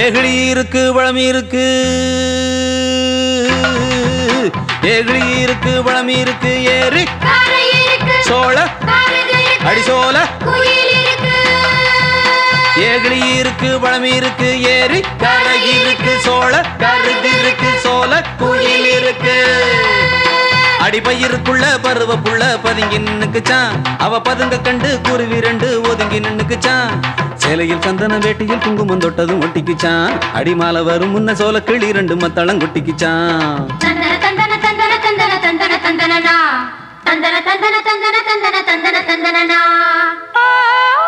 ஏகிழி இருக்கு வளமி இருக்கு ஏகிழி இருக்கு வளமி இருக்கு ஏறி காரை இருக்கு சோழ காரது இருக்கு அடிசோல குயில் இருக்கு ஏகிழி இருக்கு வளமி இருக்கு ஏறி கரை இருக்கு சோழ கருது இருக்கு சோல குயில் இருக்கு அடிபயிருக்குள்ள பருவ புள்ள பதுங்கி நின்னுக்குச்சான் அவ பதுங்க கண்டு குருவி ரெண்டு ஒதுங்கி நின்னுக்குச்சான் சேலையில் சந்தன வேட்டியில் குங்குமம் தொட்டதும் ஒட்டிக்குச்சான் அடிமால வரும் முன்ன சோல கிளி ரெண்டு மத்தளம் கொட்டிக்குச்சான் தந்தன தந்தன தந்தன தந்தன தந்தன தந்தனனா தந்தன தந்தன தந்தன தந்தன தந்தன தந்தனனா